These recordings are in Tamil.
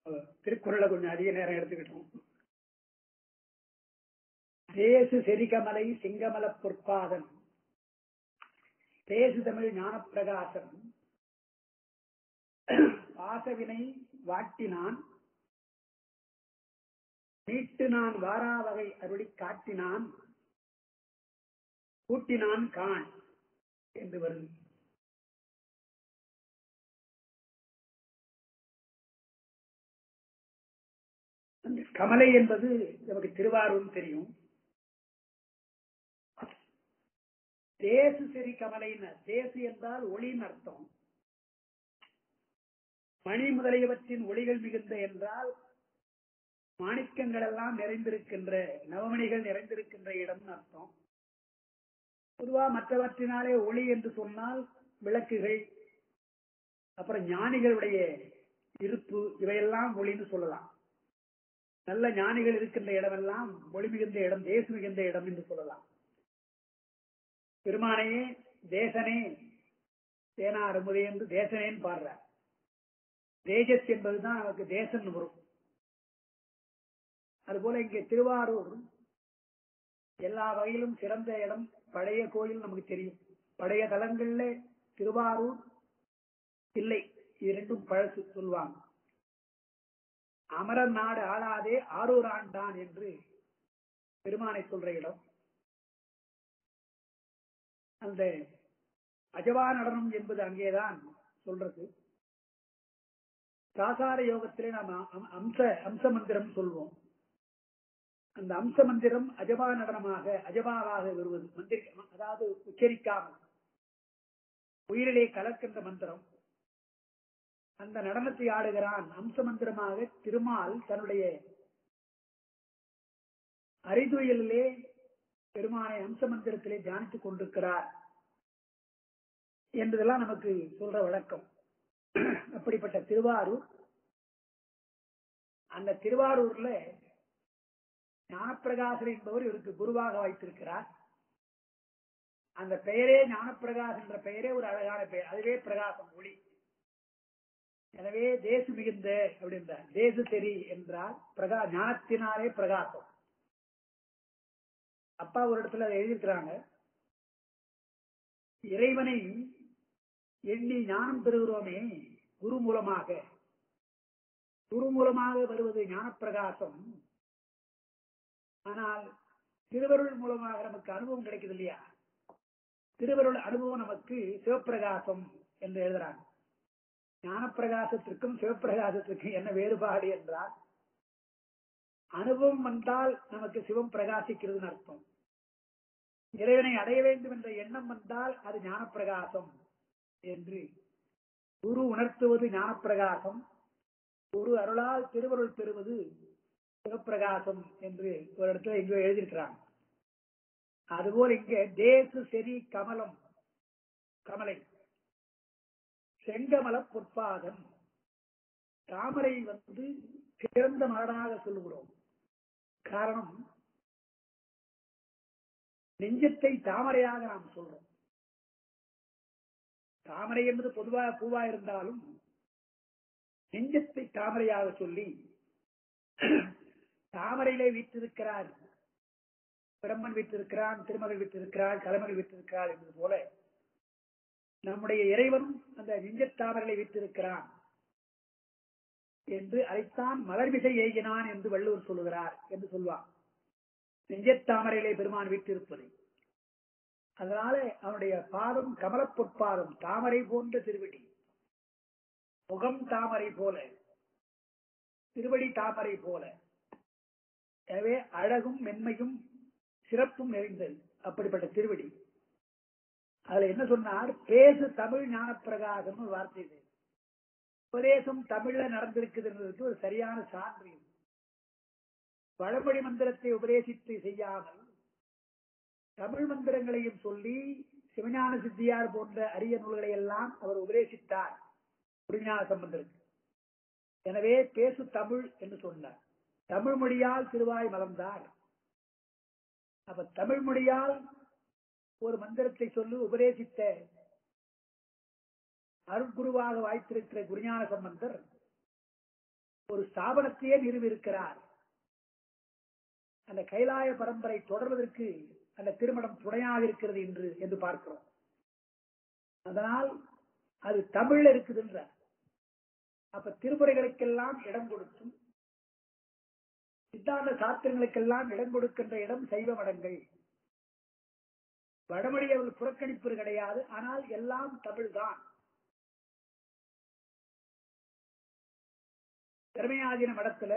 திருக்குறளை கொஞ்சம் அதிக நேரம் எடுத்துக்கிட்டோம் தேசு செரிகமலை சிங்கமல பொற்பாதன் பேசு தமிழ் ஞானப்பிரகாசம் பாசவினை வாட்டினான் மீட்டு நான் வாராவகை அருளி காட்டினான் கூட்டினான் கான் என்று வருது அந்த கமலை என்பது நமக்கு திருவாரூர் தெரியும் தேசு சரி கமலைன்னு தேசு என்றால் ஒளின்னு அர்த்தம் மணி முதலியவற்றின் ஒளிகள் மிகுந்த என்றால் மாணிக்கங்கள் எல்லாம் நிறைந்திருக்கின்ற நவமணிகள் நிறைந்திருக்கின்ற இடம்னு அர்த்தம் பொதுவா மற்றவற்றினாலே ஒளி என்று சொன்னால் விளக்குகள் அப்புறம் ஞானிகளுடைய இருப்பு இவையெல்லாம் ஒளின்னு சொல்லலாம் நல்ல ஞானிகள் இருக்கின்ற இடமெல்லாம் ஒளி மிகுந்த இடம் தேசு மிகுந்த இடம் என்று சொல்லலாம் பெருமானையே தேசனே தேனா அருமுதை என்று தேசனேன்னு பாடுறார் தேஜஸ் என்பதுதான் நமக்கு தேசன் வரும் அதுபோல இங்கே திருவாரூர் எல்லா வகையிலும் சிறந்த இடம் பழைய கோயில் நமக்கு தெரியும் பழைய தலங்கள்ல திருவாரூர் இல்லை இது ரெண்டும் பழசு சொல்லுவாங்க அமரர் நாடு ஆளாதே ஆரூர் ஆண்டான் என்று பெருமானை சொல்ற இடம் அந்த அஜவா நடனம் என்பது அங்கேதான் சொல்றது சாசார யோகத்திலே நாம் அம்ச அம்ச மந்திரம் சொல்வோம் அந்த அம்ச மந்திரம் அஜபா நடனமாக அஜபாவாக வருவது மந்திரி அதாவது உச்சரிக்காமல் உயிரிலே கலக்கின்ற மந்திரம் அந்த நடனத்தை ஆடுகிறான் அம்ச மந்திரமாக திருமால் தன்னுடைய அறிதுயலிலே பெருமானை அம்ச மந்திரத்திலே தியானித்துக் கொண்டிருக்கிறார் என்பதெல்லாம் நமக்கு சொல்ற வழக்கம் அப்படிப்பட்ட திருவாரூர் அந்த திருவாரூர்ல ஞானப்பிரகாசர் என்பவர் இவருக்கு குருவாக வைத்திருக்கிறார் அந்த பெயரே ஞானப்பிரகாஷ் என்ற பெயரே ஒரு அழகான பெயர் அதுவே பிரகாசம் ஒளி எனவே தேசு மிகுந்த அப்படின்றார் தேசு தெரி என்றால் பிரகா ஞானத்தினாலே பிரகாசம் அப்பா ஒரு இடத்துல அதை எழுதியிருக்கிறாங்க இறைவனை எண்ணி ஞானம் பெறுகிறோமே குரு மூலமாக குரு மூலமாக வருவது ஞானப்பிரகாசம் ஆனால் திருவருள் மூலமாக நமக்கு அனுபவம் கிடைக்குது இல்லையா திருவருள் அனுபவம் நமக்கு சிவப்பிரகாசம் என்று எழுதுறாங்க ஞானப்பிரகாசத்திற்கும் சிவப்பிரகாசத்திற்கும் என்ன வேறுபாடு என்றால் அனுபவம் வந்தால் நமக்கு சிவம் பிரகாசிக்கிறதுன்னு அர்த்தம் இறைவனை அடைய வேண்டும் என்ற எண்ணம் வந்தால் அது ஞானப்பிரகாசம் என்று குரு உணர்த்துவது ஞானப்பிரகாசம் குரு அருளால் திருவருள் பெறுவது சிவப்பிரகாசம் என்று ஒரு இடத்துல எங்கோ எழுதியிருக்கிறாங்க அதுபோல் இங்கே தேசு செரி கமலம் கமலை செங்கமல பொற்பாதம் தாமரை வந்து சிறந்த மலராக சொல்லுகிறோம் காரணம் நெஞ்சத்தை தாமரையாக நாம் சொல்றோம் தாமரை என்பது பொதுவாக பூவா இருந்தாலும் நெஞ்சத்தை தாமரையாக சொல்லி தாமரையிலே வீற்றிருக்கிறார் பிரம்மன் வீற்றிருக்கிறான் திருமகள் வீற்றிருக்கிறாள் கலைமகள் வீற்றிருக்கிறாள் என்பது போல நம்முடைய இறைவன் அந்த நெஞ்சத்தாமரைகளை வீற்றிருக்கிறான் என்று அதைத்தான் மலர்விசை ஏகினான் என்று வள்ளுவர் சொல்லுகிறார் என்று சொல்வான் நெஞ்சத்தாமரையிலே பெருமான் வீட்டிருப்பது அதனால அவனுடைய பாதம் கமலப் பொற்பாதம் தாமரை போன்ற திருவடி முகம் தாமரை போல திருவடி தாமரை போல எனவே அழகும் மென்மையும் சிறப்பும் நிறைந்தது அப்படிப்பட்ட திருவடி அதுல என்ன சொன்னார் பேசு தமிழ் ஞானப்பிரகாசம் ஒரு வார்த்தை இது உபதேசம் தமிழ்ல நடந்திருக்குதுன்றதுக்கு ஒரு சரியான சான்று இது. வடமொழி மந்திரத்தை உபதேசித்து செய்யாமல் தமிழ் மந்திரங்களையும் சொல்லி சிவஞான சித்தியார் போன்ற அரிய நூல்களை எல்லாம் அவர் உபதேசித்தார் குருஞான சம்பந்தருக்கு எனவே பேசு தமிழ் என்று சொன்னார் தமிழ் மொழியால் திருவாய் மலர்ந்தார் அப்ப தமிழ் மொழியால் ஒரு மந்திரத்தை சொல்லி உபதேசித்த அருட்குருவாக வாய்த்திருக்கிற குருஞான சம்பந்தர் ஒரு ஸ்தாபனத்தையே நிறுவியிருக்கிறார் அந்த கைலாய பரம்பரை தொடர்வதற்கு அந்த திருமணம் துணையாக இருக்கிறது என்று என்று பார்க்கிறோம் அதனால் அது தமிழ்ல இருக்குதுன்ற அப்ப திருமுறைகளுக்கெல்லாம் இடம் கொடுத்தும் சித்தாந்த சாஸ்திரங்களுக்கெல்லாம் இடம் கொடுக்கின்ற இடம் சைவ மடங்கள் வடமொழி அவர்கள் புறக்கணிப்பது கிடையாது ஆனால் எல்லாம் தமிழ்தான் திறமையாதின மடத்துல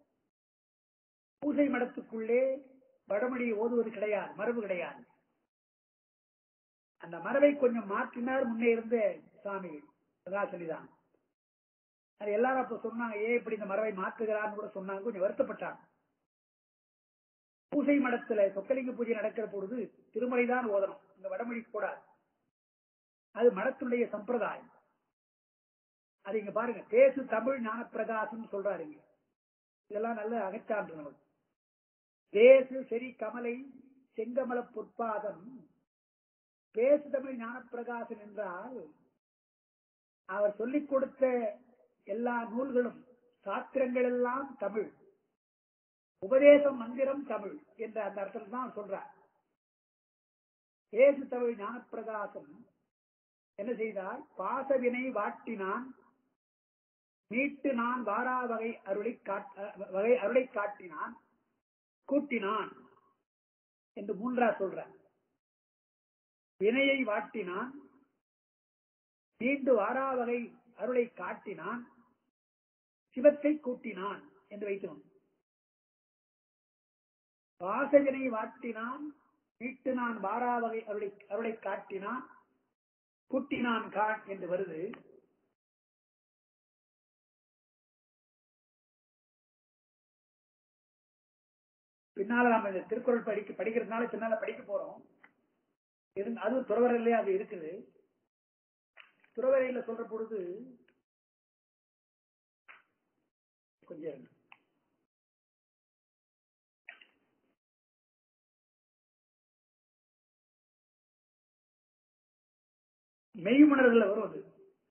பூசை மடத்துக்குள்ளே வடமொழி ஓதுவது கிடையாது மரபு கிடையாது அந்த மரபை கொஞ்சம் மாற்றினார் முன்னே இருந்த சுவாமி பிரகாசனிதான் அது எல்லாரும் அப்ப சொன்னாங்க ஏன் இப்படி இந்த மரபை மாற்றுகிறான்னு கூட சொன்னாங்க கொஞ்சம் வருத்தப்பட்டாங்க பூசை மடத்துல சொக்கலிங்க பூஜை நடக்கிற பொழுது திருமலைதான் ஓதணும் இந்த வடமொழி கூடாது அது மடத்தினுடைய சம்பிரதாயம் அது இங்க பாருங்க பேசு தமிழ் ஞான பிரகாசம் சொல்றாருங்க இதெல்லாம் நல்ல அகச்சான்று நமக்கு பேசு செரி கமலை செங்கமல பொற்பாதம் பேசு தமிழ் ஞானப்பிரகாசன் என்றால் அவர் சொல்லிக் கொடுத்த எல்லா நூல்களும் சாத்திரங்கள் எல்லாம் தமிழ் உபதேசம் மந்திரம் தமிழ் என்ற அந்த அர்த்தத்தில் தான் சொல்றார் பேசு தமிழ் ஞானப்பிரகாசம் என்ன செய்தார் பாசவினை வாட்டினான் மீட்டு நான் வாரா வகை அருளை வகை அருளை காட்டினான் கூட்டினான் என்று மூன்றா சொல்ற வினையை வாட்டினான் மீண்டு வாரா வகை அருளை காட்டினான் சிவத்தை கூட்டினான் என்று வைத்தோம் வாசகனை வாட்டினான் மீட்டு நான் வாரா வகை அருளை அருளை காட்டினான் கூட்டினான் கான் என்று வருது பின்னால நாம இந்த திருக்குறள் படிக்க படிக்கிறதுனால பின்னால படிக்க போறோம் அதுவும் துறவரையிலே அது இருக்குது துறவரையில சொல்ற பொழுது கொஞ்சம் மெய்மணர்கள் வரும் அது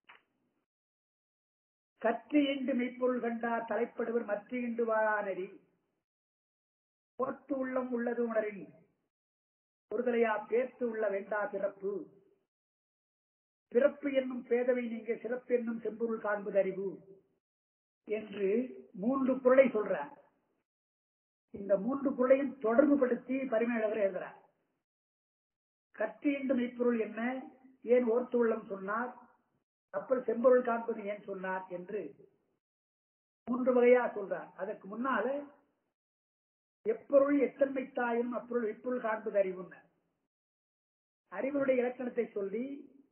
கற்று இன்று மெய்ப்பொருள் கண்டார் தலைப்படுவர் மற்ற இன்று வாழானடி போர்த்து உள்ளம் உள்ளது உணரின் ஒருதலையா பேர்த்து உள்ள வேண்டா பிறப்பு பிறப்பு என்னும் பேதவை நீங்க சிறப்பு என்னும் செம்பொருள் காண்பது அறிவு என்று மூன்று குரலை சொல்றார் இந்த மூன்று குரலையும் தொடர்பு படுத்தி பரிமையாளர் எழுதுறார் கற்று என்று மெய்ப்பொருள் என்ன ஏன் ஓர்த்து உள்ளம் சொன்னார் அப்புறம் செம்பொருள் காண்பது ஏன் சொன்னார் என்று மூன்று வகையா சொல்றார் அதற்கு முன்னால எப்பொருள் எத்தன்மை தாயும் அப்பொருள் எப்பொருள் காண்பது அறிவுன்னு அறிவுடைய இலக்கணத்தை சொல்லி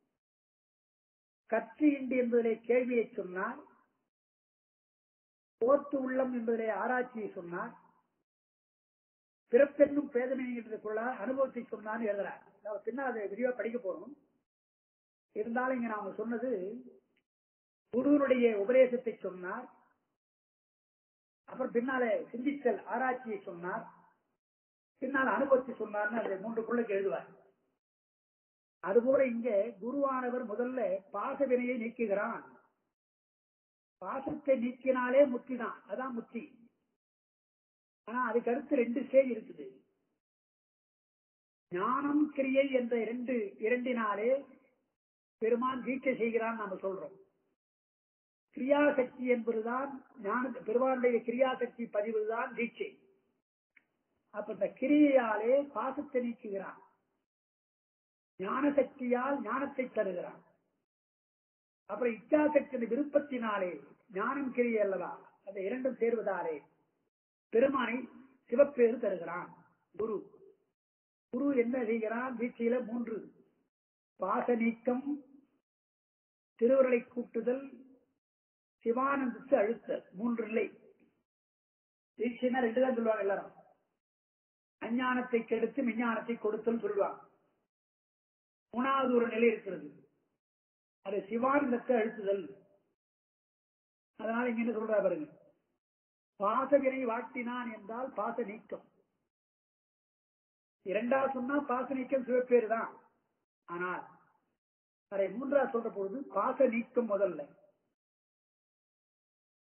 கற்று இண்டு என்பதிலே கேள்வியை சொன்னார் போர்த்து உள்ளம் என்பதிலே ஆராய்ச்சியை சொன்னார் பிறப்பென்னும் பேதமை என்றதுக்குள்ள அனுபவத்தை சொன்னான்னு எழுதுறார் நம்ம பின்னா அதை விரிவா படிக்க போறோம் இருந்தாலும் இங்க நாம சொன்னது குருவனுடைய உபதேசத்தை சொன்னார் அப்புறம் பின்னாலே சிந்தித்தல் ஆராய்ச்சியை சொன்னார் பின்னால் அனுபவத்தை சொன்னார்னு அந்த மூன்று பிள்ளைக்கு எழுதுவார் அதுபோல இங்க குருவானவர் முதல்ல பாச வினையை நீக்குகிறான் பாசத்தை நீக்கினாலே முத்தி தான் அதான் முத்தி ஆனா அதுக்கு அடுத்து ரெண்டு ஸ்டேஜ் இருக்குது ஞானம் கிரியை என்ற இரண்டு இரண்டினாலே பெருமான் தீட்சை செய்கிறான் நாம சொல்றோம் கிரியாசக்தி என்பதுதான் ஞான பெருமானுடைய கிரியாசக்தி பதிவுதான் தீட்சை அப்ப இந்த கிரியையாலே பாசத்தை நீக்குகிறான் ஞான சக்தியால் ஞானத்தை தருகிறான் அப்புறம் இச்சாசக்தி விருப்பத்தினாலே ஞானம் கிரியை அல்லவா அந்த இரண்டும் சேர்வதாலே பெருமானை சிவப்பேறு தருகிறான் குரு குரு என்ன செய்கிறான் தீட்சையில மூன்று பாச நீக்கம் திருவுருளை கூட்டுதல் சிவானந்தத்து அழுத்தல் மூன்று நிலை தீட்சைனா ரெண்டு தான் சொல்லுவாங்க எல்லாரும் அஞ்ஞானத்தை கெடுத்து விஞ்ஞானத்தை கொடுத்தல் சொல்லுவாங்க மூணாவது ஒரு நிலை இருக்கிறது அது சிவானந்தத்தை அழுத்துதல் அதனால இங்க என்ன சொல்றா பாருங்க பாசவினை வாட்டினான் என்றால் பாச நீக்கம் இரண்டாவது சொன்னா பாச நீக்கம் சிவப்பேறு தான் ஆனால் அதை மூன்றாவது சொல்ற பொழுது பாச நீக்கம் முதல்ல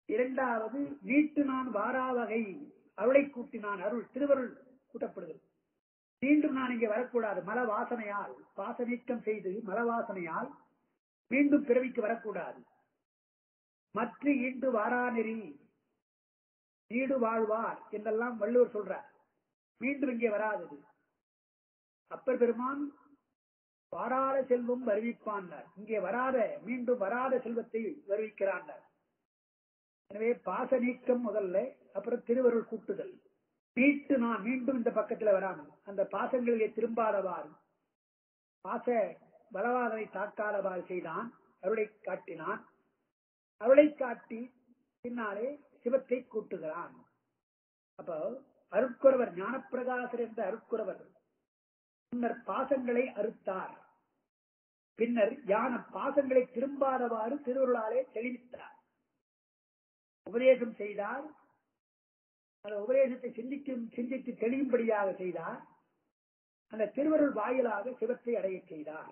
இரண்டாவது வீட்டு நான் வாராவகை அருளை கூட்டினான் அருள் திருவருள் கூட்டப்படுகிறது மீண்டும் நான் இங்கே வரக்கூடாது மல வாசனையால் பாச நீக்கம் செய்து மல வாசனையால் மீண்டும் பிறவிக்கு வரக்கூடாது மற்ற ஈண்டு வாராநெறி நீடு வாழ்வார் என்றெல்லாம் வள்ளுவர் சொல்றார் மீண்டும் இங்கே வராதது அப்பர் பெருமான் வாராத செல்வம் வருவிப்பான் இங்கே வராத மீண்டும் வராத செல்வத்தை வருவிக்கிறான் எனவே பாச நீக்கம் முதல்ல அப்புறம் திருவருள் கூட்டுதல் மீட்டு நான் மீண்டும் இந்த பக்கத்துல வராமல் அந்த பாசங்களிலே திரும்பாதவாறு பாச பலவாதனை தாக்காதவாறு செய்தான் அருளை காட்டினான் அருளை காட்டி பின்னாலே சிவத்தை கூட்டுகிறான் அப்போ அருட்குறவர் ஞானப்பிரகாசர் என்ற அருட்குறவர் முன்னர் பாசங்களை அறுத்தார் பின்னர் யான பாசங்களை திரும்பாதவாறு திருவருளாலே தெளிவித்தார் உபதேசம் செய்தார் அந்த உபதேசத்தை சிந்திக்கும் சிந்தித்து தெளியும்படியாக செய்தார் அந்த திருவருள் வாயிலாக சிவத்தை அடைய செய்தார்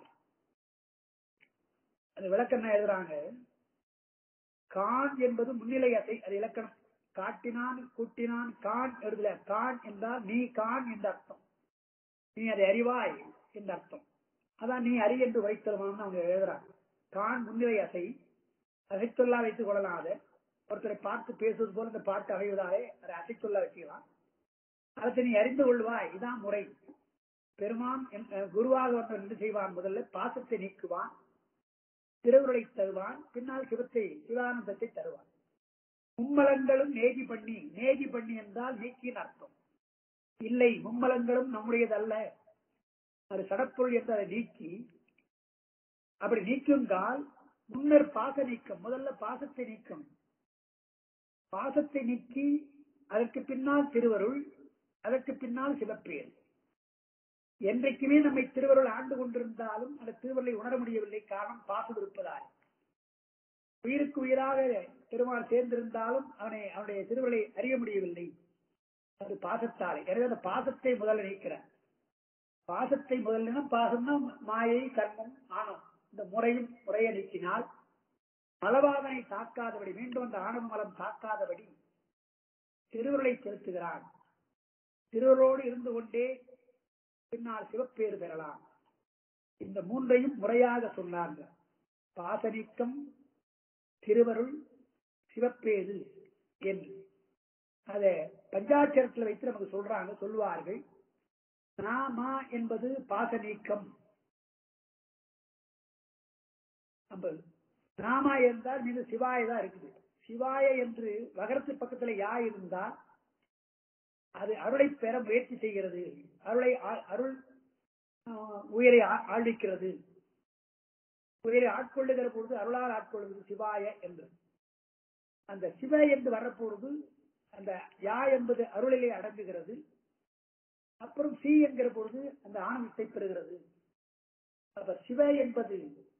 அந்த விளக்கம் எழுதுறாங்க கான் என்பது முன்னிலை அசை அது இலக்கணம் காட்டினான் கூட்டினான் கான் எழுதல கான் என்றால் நீ கான் என்ற அர்த்தம் நீ அதை அறிவாய் என்ற அர்த்தம் அதான் நீ அறி என்று வைத்தருமான்னு அவங்க எழுதுறாங்க கான் முன்னிலை அசை அசைத்தொல்லா வைத்துக் கொள்ளலாத ஒருத்தரை பார்த்து பேசுவது போல இந்த பாட்டு அமைவதாலே அதை அசைத்தொல்லா வச்சுக்கலாம் அதை நீ அறிந்து கொள்வாய் இதான் முறை பெருமான் குருவாக வந்தவன் என்ன செய்வான் முதல்ல பாசத்தை நீக்குவான் திருவுருளை தருவான் பின்னால் சிவத்தை சிவானந்தத்தை தருவான் மும்மலங்களும் நேதி பண்ணி நேதி பண்ணி என்றால் நீக்கின் அர்த்தம் இல்லை மும்மலங்களும் நம்முடையதல்ல அது சடப்பொருள் என்று அதை நீக்கி அப்படி நீக்குங்கால் முன்னர் பாச நீக்கம் முதல்ல பாசத்தை நீக்கம் பாசத்தை நீக்கி அதற்கு பின்னால் திருவருள் அதற்கு பின்னால் சிவப்பேர் என்றைக்குமே நம்மை திருவருள் ஆண்டு கொண்டிருந்தாலும் அந்த திருவருளை உணர முடியவில்லை காரணம் பாசம் இருப்பதால் உயிருக்கு உயிராக திருமால் சேர்ந்திருந்தாலும் அவனை அவனுடைய திருவருளை அறிய முடியவில்லை அது பாசத்தாலே எனவே அந்த பாசத்தை முதல்ல நீக்கிறார் பாசத்தை முதல்ல பாசம்னா மாயை கர்மம் ஆணவம் இந்த முறையும் முறையை நீக்கினால் மலவாதனை தாக்காதபடி மீண்டும் அந்த ஆணவ மலம் தாக்காதபடி திருவருளை செலுத்துகிறான் திருவருளோடு இருந்து கொண்டே பின்னால் சிவப்பேறு பெறலாம் இந்த மூன்றையும் முறையாக சொன்னாங்க பாசனிக்கம் திருவருள் சிவப்பேது என்று அத பஞ்சாட்சரத்தில் வைத்து நமக்கு சொல்றாங்க சொல்லுவார்கள் நாமா என்பது பாசநீக்கம் நாமா என்றால் மீது சிவாய தான் இருக்குது சிவாய என்று வகரத்து பக்கத்துல யா இருந்தா அது அருளை பெற முயற்சி செய்கிறது அருளை அருள் உயிரை ஆழ்விக்கிறது உயிரை ஆட்கொள்ளுகிற பொழுது அருளால் ஆட்கொள்வது சிவாய என்று அந்த சிவ என்று வரப்பொழுது அந்த யா என்பது அருளிலே அடங்குகிறது அப்புறம் சி என்கிற பொழுது அந்த ஆனந்தத்தை பெறுகிறது அப்ப சிவ என்பது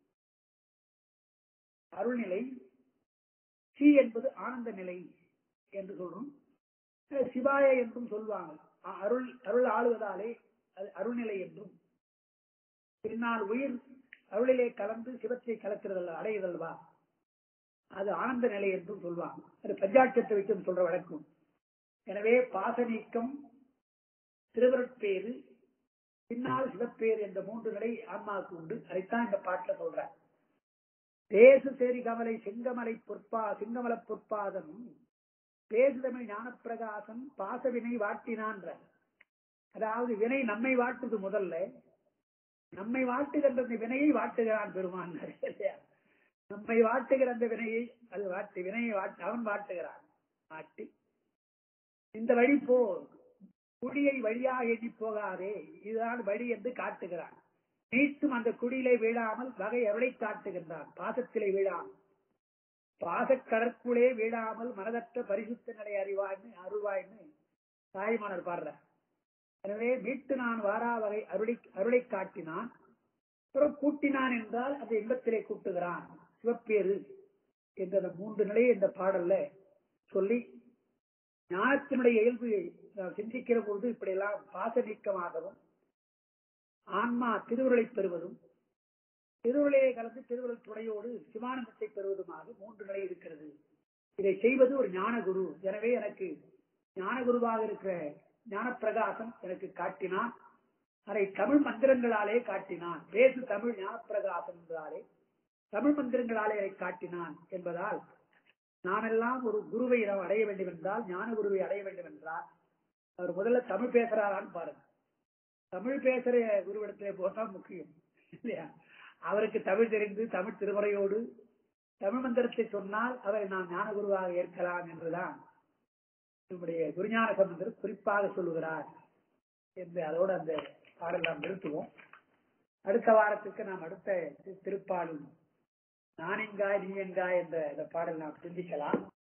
அருள்நிலை சி என்பது ஆனந்த நிலை என்று சொல்றோம் சிவாய என்றும் சொல்லுவாங்க அருள் அருள் ஆளுவதாலே அது அருள்நிலை என்றும் பின்னால் உயிர் அருளிலே கலந்து சிவத்தை கலக்கிறது அடையுதல்வா அது ஆனந்த நிலை என்றும் சொல்லுவாங்க அது பஞ்சாட்சத்தை வைக்கும் சொல்ற வழக்கம் எனவே பாச நீக்கம் திருவருட்பேறு பின்னால் சிவப்பேறு என்ற மூன்று நிலை ஆன்மாவுக்கு உண்டு அதைத்தான் இந்த பாட்டுல சொல்ற பேசு சேரி கமலை செங்கமலை பொற்பா சிங்கமல பொற்பாதம் பேசுதமிழ் ஞானப்பிரகாசம் பாசவினை வாட்டினான்ற அதாவது வினை நம்மை வாட்டுது முதல்ல நம்மை வாட்டுகின்ற அந்த வினையை வாட்டுகிறான் பெருமான் நம்மை வாட்டுகிற அந்த வினையை அது வாட்டு வினையை வாட்டு அவன் வாட்டுகிறான் வாட்டி இந்த வழி போ குடியை வழியாக எண்ணி போகாதே இதுதான் வழி என்று காட்டுகிறான் மீட்டும் அந்த குடியிலே வீழாமல் வகை அருளை காட்டுகின்றான் பாசத்திலே வீழாமல் பாசக்கடற்குள்ளே வீழாமல் மனதற்ற பரிசுத்த நிலை அறிவாய்னு அருள்வாய்னு தாய்மானர் பாடுற எனவே மீட்டு நான் வாரா வகை அருளை அருளை காட்டினான் அப்புறம் கூட்டினான் என்றால் அந்த இன்பத்திலே கூட்டுகிறான் சிவப்பேறு என்ற அந்த மூன்று நிலையை இந்த பாடல்ல சொல்லி ஞானத்தினுடைய இயல்பு நாம் சிந்திக்கிற பொழுது இப்படியெல்லாம் பாச நீக்கமாகவும் ஆன்மா திருவுருளை பெறுவதும் திருவுருளையை கலந்து திருவுருள் துணையோடு சிவானந்தத்தை பெறுவதுமாக மூன்று நிலை இருக்கிறது இதை செய்வது ஒரு ஞான குரு எனவே எனக்கு ஞான குருவாக இருக்கிற ஞான பிரகாசம் எனக்கு காட்டினான் அதை தமிழ் மந்திரங்களாலே காட்டினான் பேசு தமிழ் ஞான பிரகாசம் என்றாலே தமிழ் மந்திரங்களாலே அதை காட்டினான் என்பதால் நாமெல்லாம் ஒரு குருவை நாம் அடைய வேண்டும் என்றால் ஞான குருவை அடைய வேண்டும் என்றால் அவர் முதல்ல தமிழ் பேசுறாரான்னு பாருங்க தமிழ் பேசுற குருவிடத்திலே போட்டா முக்கியம் இல்லையா அவருக்கு தமிழ் தெரிந்து தமிழ் திருமுறையோடு தமிழ் மந்திரத்தை சொன்னால் அவரை நாம் ஞான குருவாக ஏற்கலாம் என்றுதான் நம்முடைய குருஞான சம்பந்தர் குறிப்பாக சொல்லுகிறார் என்று அதோடு அந்த பாடல் நாம் நிறுத்துவோம் அடுத்த வாரத்துக்கு நாம் அடுத்த திருப்பாலும் நானெங்காய் நீ எங்காய் என்ற இந்த பாடல் நாம் சிந்திக்கலாம்